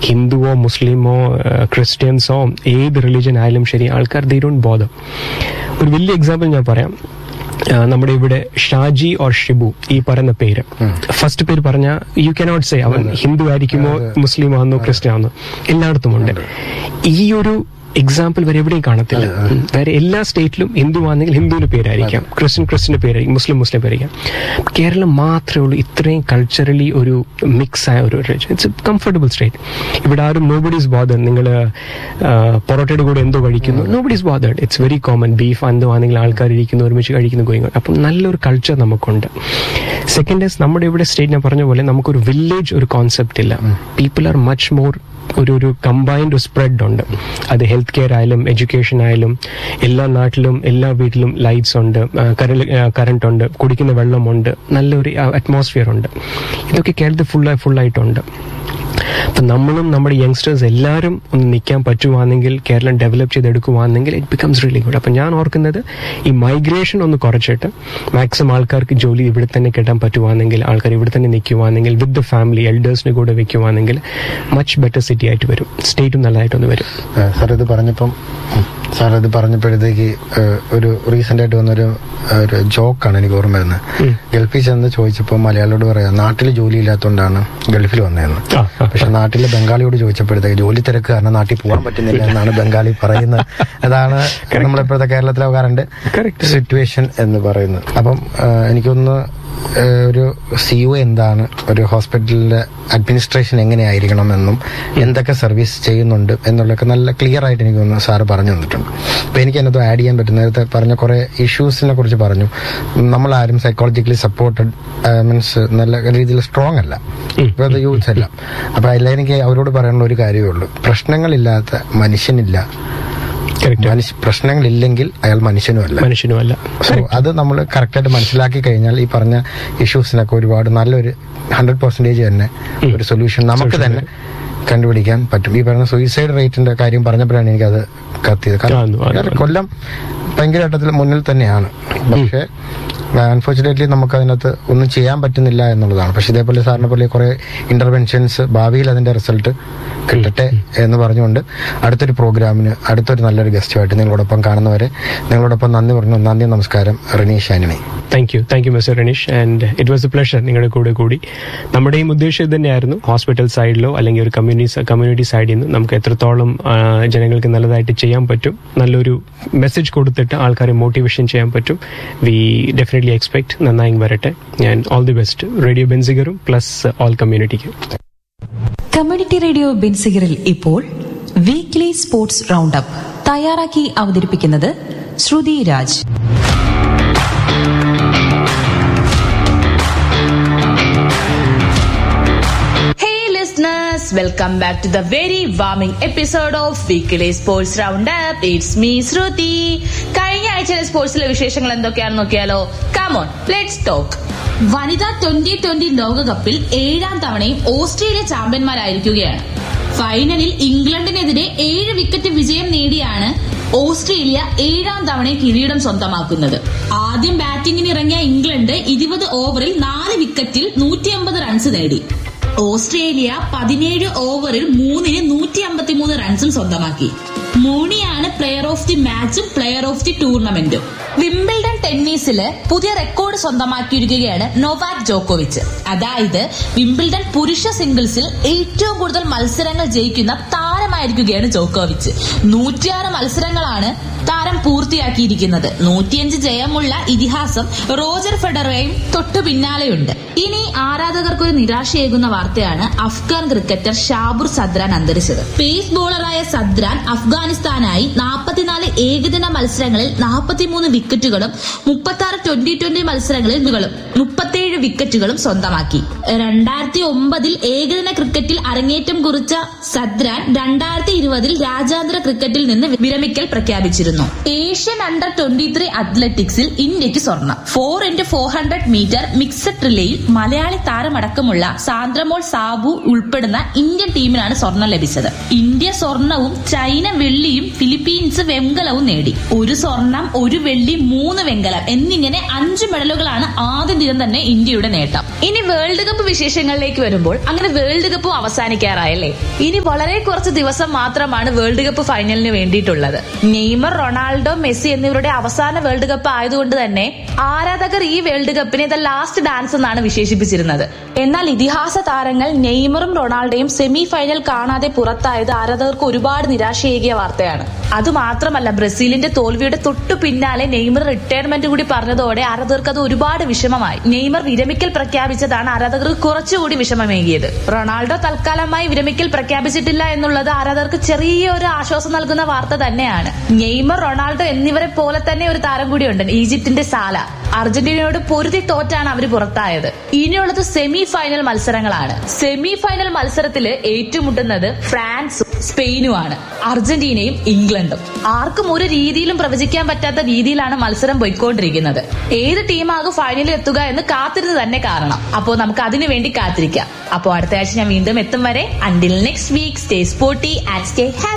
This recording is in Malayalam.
ഹിന്ദുവോ മുസ്ലിമോ ക്രിസ്ത്യൻസോ ഏത് റിലീജിയൻ ആയാലും ശരി ആൾക്കാർ ദേ ഡോണ്ട് ബോധം ഒരു വലിയ എക്സാമ്പിൾ ഞാൻ പറയാം ആ, നമ്മുടെ ഇവിടെ ഷാജി ഓർ ഷിബു ഈ പറയുന്ന പേര് ഫസ്റ്റ് പേര് പറഞ്ഞ യു കനോട്ട് സേ അവൻ ഹിന്ദു ആയിരിക്കുമോ മുസ്ലിം ആണെന്നോ ക്രിസ്ത്യൻ ആണെന്നോ എല്ലായിടത്തും ഉണ്ട് ഈ ഒരു എക്സാമ്പിൾ വരെ എവിടെയും കാണത്തില്ല ഉം. വേറെ എല്ലാ സ്റ്റേറ്റിലും ഹിന്ദു ആണെങ്കിൽ ഹിന്ദുവിന്റെ പേരായിരിക്കാം ക്രിസ്ത്യൻ ക്രിസ്ത്യന്റെ പേരായിരിക്കും മുസ്ലിം മുസ്ലിം പേരായിരിക്കാം കേരളം മാത്രമേ ഉള്ളൂ ഇത്രയും കൾച്ചറലി ഒരു മിക്സ് ആയ ഒരു ഇറ്റ്സ് കംഫർട്ടബിൾ സ്റ്റേറ്റ് ഇവിടെ ആരും നോബഡി ഇസ് ബോധർ നിങ്ങൾ പൊറോട്ടയുടെ കൂടെ എന്തോ കഴിക്കുന്നു nobody is bothered it's very common beef എന്തോ ആണെങ്കിൽ ആൾക്കാർ ഇരിക്കുന്നു ഒരുമിച്ച് കഴിക്കുന്നു ഗോയിങ് അപ്പം നല്ലൊരു കൾച്ചർ നമുക്കുണ്ട് സെക്കൻഡ് ഇസ് നമ്മുടെ ഇവിടെ സ്റ്റേറ്റ് ഞാൻ പറഞ്ഞ പോലെ നമുക്കൊരു വില്ലേജ് ഒരു കോൺസെപ്റ്റ് ഇല്ല പീപ്പിൾ ആർ മച്ച് മോർ ഒരു ഒരു കമ്പൈൻഡ് ഒരു സ്പ്രെഡ് ഉണ്ട് അത് ഹെൽത്ത് കെയർ ആയാലും എഡ്യൂക്കേഷൻ ആയാലും എല്ലാ നാട്ടിലും എല്ലാ വീട്ടിലും ലൈറ്റ്സ് ഉണ്ട് കറണ്ട് ഉണ്ട് കുടിക്കുന്ന വെള്ളമുണ്ട് നല്ലൊരു അറ്റ്മോസ്ഫിയർ ഉണ്ട് ഇതൊക്കെ കേരളത്തിൽ ഫുൾ ഫുള്ളായിട്ടുണ്ട് അപ്പം നമ്മളും നമ്മുടെ യങ്സ്റ്റേഴ്സ് എല്ലാവരും ഒന്ന് നിൽക്കാൻ പറ്റുവാണെങ്കിൽ കേരളം ഡെവലപ്പ് ചെയ്തെടുക്കുവാണെങ്കിൽ ഇറ്റ് ബിക്കംസ് റിയലി ഗുഡ് അപ്പം ഞാൻ ഓർക്കുന്നത് ഈ മൈഗ്രേഷൻ ഒന്ന് കുറച്ചിട്ട് മാക്സിമം ആൾക്കാർക്ക് ജോലി ഇവിടെ തന്നെ കിട്ടാൻ പറ്റുവാണെങ്കിൽ ആൾക്കാർ ഇവിടെ തന്നെ നിൽക്കുവാണെങ്കിൽ വിത്ത് ദ ഫാമിലി എൽഡേഴ്സിന് കൂടെ വെക്കുവാണെങ്കിൽ മച്ച് ബെറ്റർ സിറ്റി ആയിട്ട് വരും സ്റ്റേറ്റും നല്ലതായിട്ടൊന്ന് വരും സാർ ഇത് പറഞ്ഞപ്പം സാർ ഇത് പറഞ്ഞപ്പോഴത്തേക്ക് ഏഹ്, ഒരു റീസെന്റ് ആയിട്ട് വന്നൊരു ഏഹ്, ഒരു ജോക്കാണ് എനിക്ക് ഓർമ്മ വരുന്നത് ഗൾഫിൽ ചെന്ന് ചോദിച്ചപ്പോൾ മലയാളിയോട് പറയാം നാട്ടിൽ ജോലി ഇല്ലാത്തതുകൊണ്ടാണ് ഗൾഫിൽ വന്നതെന്ന് ആ, ആ. പക്ഷെ നാട്ടിലെ ബംഗാളിയോട് ചോദിച്ചപ്പോഴത്തേക്ക് ജോലി തിരക്ക് കാരണം നാട്ടിൽ പോകാൻ പറ്റുന്നില്ല എന്നാണ് ബംഗാളി പറയുന്നത് അതാണ് നമ്മളിപ്പോഴത്തെ കേരളത്തിലെ കറണ്ട് Correct. സിറ്റുവേഷൻ എന്ന് പറയുന്നത് അപ്പം ഏഹ്, എനിക്കൊന്ന് ഏഹ്, ഒരു സി യു എന്താണ് ഒരു ഹോസ്പിറ്റലിന്റെ അഡ്മിനിസ്ട്രേഷൻ എങ്ങനെയായിരിക്കണം എന്നും എന്തൊക്കെ സർവീസ് ചെയ്യുന്നുണ്ട് എന്നുള്ളതൊക്കെ നല്ല ക്ലിയർ ആയിട്ട് എനിക്ക് തോന്നുന്നു സാറ് പറഞ്ഞു തന്നിട്ടുണ്ട് അപ്പൊ എനിക്ക് അതിനകത്ത് ആഡ് ചെയ്യാൻ പറ്റും നേരത്തെ പറഞ്ഞ കുറെ ഇഷ്യൂസിനെ കുറിച്ച് പറഞ്ഞു നമ്മളാരും സൈക്കോളജിക്കലി സപ്പോർട്ടഡ് മീൻസ് നല്ല രീതിയിൽ സ്ട്രോങ് അല്ല ഇപ്പോഴത്തെ യൂത്ത് എല്ലാം അപ്പൊ അതിൽ എനിക്ക് അവരോട് പറയാനുള്ള ഒരു കാര്യമേ ഉള്ളൂ പ്രശ്നങ്ങളില്ലാത്ത മനുഷ്യനില്ല കറക്റ്റ് മനുഷ്യ പ്രശ്നങ്ങളില്ലെങ്കിൽ അയാൾ മനുഷ്യനുമല്ല മനുഷ്യനുമല്ല സോ അത് നമ്മൾ കറക്റ്റായിട്ട് മനസ്സിലാക്കി കഴിഞ്ഞാൽ ഈ പറഞ്ഞ ഇഷ്യൂസിനൊക്കെ ഒരുപാട് നല്ലൊരു ഹൺഡ്രഡ് പെർസെന്റേജ് തന്നെ ഒരു സൊല്യൂഷൻ നമുക്ക് തന്നെ കണ്ടുപിടിക്കാൻ പറ്റും ഈ പറയുന്ന സൂയിസൈഡ് റേറ്റിന്റെ കാര്യം പറഞ്ഞപ്പോഴാണ് എനിക്കത് കത്തിയത് ആന്നു, ആന്നു, കാരണം ആന്നു. കൊല്ലം ഭയങ്കരമായിട്ടത്തിൽ മുന്നിൽ തന്നെയാണ് പക്ഷേ അൺഫോർച്ചുനേറ്റ്ലി നമുക്ക് അതിനകത്ത് ഒന്നും ചെയ്യാൻ പറ്റുന്നില്ല എന്നുള്ളതാണ് പക്ഷെ ഇതേപോലെ സാറിനെ പോലെ കുറെ ഇന്റർവെൻഷൻസ് ഭാവിയിൽ അതിന്റെ റിസൾട്ട് കിട്ടട്ടെ എന്ന് പറഞ്ഞുകൊണ്ട് അടുത്തൊരു പ്രോഗ്രാമിന് അടുത്തൊരു നല്ലൊരു ഗസ്റ്റുമായിട്ട് നിങ്ങളോടൊപ്പം കാണുന്നവരെ നിങ്ങളോടൊപ്പം നന്ദി പറഞ്ഞു നന്ദി നമസ്കാരം Rineesh Antony thank you thank you mister Raneesh and it was a pleasure നിങ്ങളുടെ കൂടെ കൂടി നമ്മുടെയും ഉദ്ദേശം ഇത് തന്നെയായിരുന്നു ഹോസ്പിറ്റൽ സൈഡിലോ അല്ലെങ്കിൽ ഒരു കമ്മ്യൂണിറ്റി കമ്മ്യൂണിറ്റി സൈഡിൽ നിന്ന് നമുക്ക് എത്രത്തോളം ആ, ജനങ്ങൾക്ക് നല്ലതായിട്ട് ചെയ്യാൻ പറ്റും നല്ലൊരു മെസ്സേജ് കൊടുത്തിട്ട് ആൾക്കാരെ മോട്ടിവേഷൻ ചെയ്യാൻ പറ്റും വി ഡെഫിനറ്റ്ലി എക്സ്പെക്ട് നന്നായി വരട്ടെ ഞാൻ ഓൾ ദി ബെസ്റ്റ് റേഡിയോ ബെൻസിഗറും പ്ലസ് ഓൾ കമ്മ്യൂണിറ്റിക്കും കമ്മ്യൂണിറ്റി റേഡിയോ ബെൻസിഗറിൽ ഇപ്പോൾ വീക്ക്ലി സ്പോർട്സ് റൗണ്ട് അപ്പ് തയ്യാറാക്കി അവതരിപ്പിക്കുന്നത് ശ്രുതി Raj Hey listeners, welcome back to the very warming episode of Weekly Sports Roundup. It's me, Shruti. കഴിഞ്ഞ ആഴ്ചയിലെ സ്പോർട്സിലെ വിശേഷങ്ങൾ എന്തൊക്കെയാണെന്ന് നോക്കിയാലോ കമോൺ ലെറ്റ്സ് ടോക്ക് വനിതാ ട്വന്റി ട്വന്റി ലോകകപ്പിൽ ഏഴാം തവണയും ഓസ്ട്രേലിയ ചാമ്പ്യന്മാരായിരിക്കുകയാണ് ഫൈനലിൽ ഇംഗ്ലണ്ടിനെതിരെ ഏഴ് വിക്കറ്റ് വിജയം നേടിയാണ് ഓസ്ട്രേലിയ ഏഴാം തവണ കിരീടം സ്വന്തമാക്കുന്നത് ആദ്യം ബാറ്റിംഗിന് ഇറങ്ങിയ ഇംഗ്ലണ്ട് ഇരുപത് ഓവറിൽ നാല് വിക്കറ്റിൽ നൂറ്റി അമ്പത് റൺസ് നേടി ഓസ്ട്രേലിയ പതിനേഴ് ഓവറിൽ മൂന്നിന് നൂറ്റി അമ്പത്തിമൂന്ന് റൺസും സ്വന്തമാക്കി മൂണിയാണ് പ്ലെയർ ഓഫ് ദി മാച്ചും പ്ലെയർ ഓഫ് ദി ടൂർണമെന്റും വിംബിൾഡൺ ടെന്നീസില് പുതിയ റെക്കോർഡ് സ്വന്തമാക്കിയിരിക്കുകയാണ് നൊവാക് ജോക്കോവിച്ച് അതായത് വിംബിൾഡൺ പുരുഷ സിംഗിൾസിൽ ഏറ്റവും കൂടുതൽ മത്സരങ്ങൾ ജയിക്കുന്ന താരമായിരിക്കുകയാണ് ജോക്കോവിച്ച് നൂറ്റിയാറ് മത്സരങ്ങളാണ് താരം പൂർത്തിയാക്കിയിരിക്കുന്നത് നൂറ്റിയഞ്ച് ജയമുള്ള ഇതിഹാസം റോജർ ഫെഡറയും തൊട്ടു പിന്നാലെയുണ്ട് ഇനി ആരാധകർക്ക് ഒരു നിരാശയേകുന്ന വാർത്തയാണ് അഫ്ഗാൻ ക്രിക്കറ്റർ ഷാബുർ സദ്രാൻ അന്തരിച്ചത് പേസ് ബോളറായ സദ്രാൻ അഫ്ഗാനിസ്ഥാനായി നാൽപ്പത്തിനാല് ഏകദിന മത്സരങ്ങളിൽ നാൽപ്പത്തിമൂന്ന് വിക്കറ്റുകളും മുപ്പത്തി ആറ് ട്വന്റി ട്വന്റി മത്സരങ്ങളിൽ കളും മുപ്പത്തേഴ് വിക്കറ്റുകളും സ്വന്തമാക്കി രണ്ടായിരത്തി ഒമ്പതിൽ ഏകദിന ക്രിക്കറ്റിൽ അരങ്ങേറ്റം കുറിച്ച സദ്രാൻ രണ്ടായിരത്തി ഇരുപതിൽ രാജ്യാന്തര ക്രിക്കറ്റിൽ നിന്ന് വിരമിക്കൽ പ്രഖ്യാപിച്ചിരുന്നു ഏഷ്യൻ അണ്ടർ ട്വന്റി ത്രീ അത്ലറ്റിക്സിൽ ഇന്ത്യക്ക് സ്വർണം four into four hundred metre mixed റിലേയിൽ മലയാളി താരമടക്കമുള്ള സാന്ദ്രമോൾ സാബു ഉൾപ്പെടുന്ന ഇന്ത്യൻ ടീമിനാണ് സ്വർണം ലഭിച്ചത് ഇന്ത്യ സ്വർണവും ചൈന വെള്ളിയും ഫിലിപ്പീൻസ് വെങ്കലവും നേടി ഒരു സ്വർണം ഒരു വെള്ളി മൂന്ന് വെങ്കലം എന്നിങ്ങനെ അഞ്ച് മെഡലുകളാണ് ആദ്യ ദിനം തന്നെ ഇന്ത്യയുടെ നേട്ടം ഇനി വേൾഡ് കപ്പ് വിശേഷങ്ങളിലേക്ക് വരുമ്പോൾ അങ്ങനെ വേൾഡ് കപ്പ് അവസാനിക്കാറായല്ലേ ഇനി വളരെ കുറച്ച് ദിവസം മാത്രമാണ് വേൾഡ് കപ്പ് ഫൈനലിന് വേണ്ടിയിട്ടുള്ളത് നെയ്മർ റൊണാൾഡോ മെസ്സി എന്നിവരുടെ അവസാന വേൾഡ് കപ്പ് ആയതുകൊണ്ട് തന്നെ ആരാധകർ ഈ വേൾഡ് കപ്പിനെ ദ ലാസ്റ്റ് ഡാൻസ് എന്നാണ് വിശേഷിപ്പിച്ചിരുന്നത് എന്നാൽ ഇതിഹാസ താരങ്ങൾ നെയ്മറും റൊണാൾഡോയും സെമി ഫൈനൽ കാണാതെ പുറത്തായത് ആരാധകർക്ക് ഒരുപാട് നിരാശയേകിയ വാർത്തയാണ് അതുമാത്രമല്ല ബ്രസീലിന്റെ തോൽവിയുടെ തൊട്ടു പിന്നാലെ നെയ്മർ റിട്ടയർമെന്റ് കൂടി പറഞ്ഞതോടെ ആരാധകർക്ക് അത് ഒരുപാട് വിഷമമായി നെയ്മർ വിരമിക്കൽ പ്രഖ്യാപിച്ചതാണ് ആരാധകർക്ക് കുറച്ചുകൂടി വിഷമമേകിയത് റൊണാൾഡോ തൽക്കാലമായി വിരമിക്കൽ പ്രഖ്യാപിച്ചിട്ടില്ല എന്നുള്ളത് ആരാധകർക്ക് ചെറിയൊരു ആശ്വാസം നൽകുന്ന വാർത്ത തന്നെയാണ് നെയ്മർ റൊണാൾഡോ എന്നിവരെ പോലെ തന്നെ ഒരു താരം കൂടിയുണ്ട് ഈജിപ്തിന്റെ സാല അർജന്റീനയോട് പൊരുതി തോറ്റാണ് അവർ പുറത്തായത് ഇനിയുള്ളത് സെമി ഫൈനൽ മത്സരങ്ങളാണ് സെമി ഫൈനൽ മത്സരത്തിൽ ഏറ്റുമുട്ടുന്നത് ഫ്രാൻസും സ്പെയിനുമാണ് അർജന്റീനയും ഇംഗ്ലണ്ടും ആർക്കും ഒരു രീതിയിലും പ്രവചിക്കാൻ പറ്റാത്ത രീതിയിലാണ് മത്സരം പോയിക്കൊണ്ടിരിക്കുന്നത് ഏത് ടീമാകും ഫൈനലിൽ എത്തുക എന്ന് കാത്തിരുന്ന് തന്നെ കാരണം അപ്പോൾ നമുക്ക് അതിനു വേണ്ടി കാത്തിരിക്കാം അപ്പോൾ അടുത്ത ആഴ്ച ഞാൻ വീണ്ടും എത്തും വരെ until next week stay sporty and stay happy